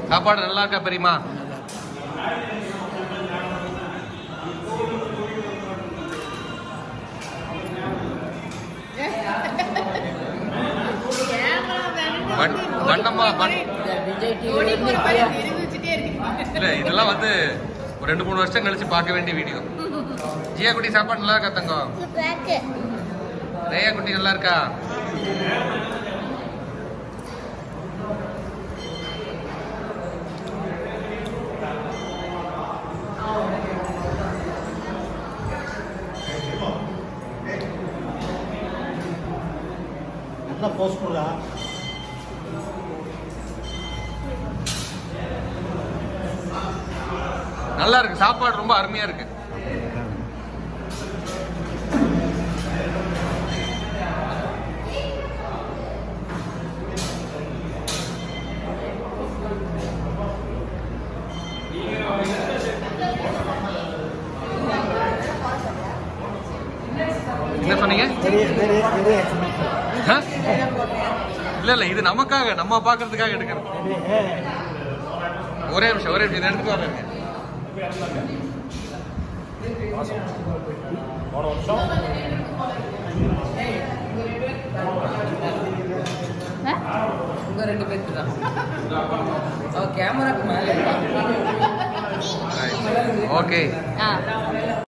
சாப்பாடு நல்லா இருக்கா பெரியமா வண்- வண்ணம்மா வண்- விஜய் ஓடி டிவி போற மாதிரி தெரிவிச்சுட்டே இருக்கு இல்ல இதெல்லாம் வந்து ஒரு ரெண்டு மூணு வருஷம் கழிச்சு பார்க்க வேண்டிய வீடியோ ஜியா குட்டி சாப்பாடு நல்லா இருக்கா தங்கம் பேக்கு ரேயா குட்டி நல்லா இருக்கா நல்லா போஸ்ட் கொடுறா நல்லா இருக்கு சாப்பாடு ரொம்ப அருமையா இருக்கு என்ன சொன்னீங்க வெரி வெரி வெரி எக்ஸ்பென்சிவ் ஆ? இல்ல இல்ல இது நமக்காக நம்ம பாக்குறதுக்காக எடுக்கிறது ஒரே நிமிஷம் ஒரே நிமிஷம் இதை எடுத்துட்டு வரேங்க போன வருஷம் உங்க ரெண்டு பேருக்கு தான் கேமராக்கு மேலே ஓகே ஆ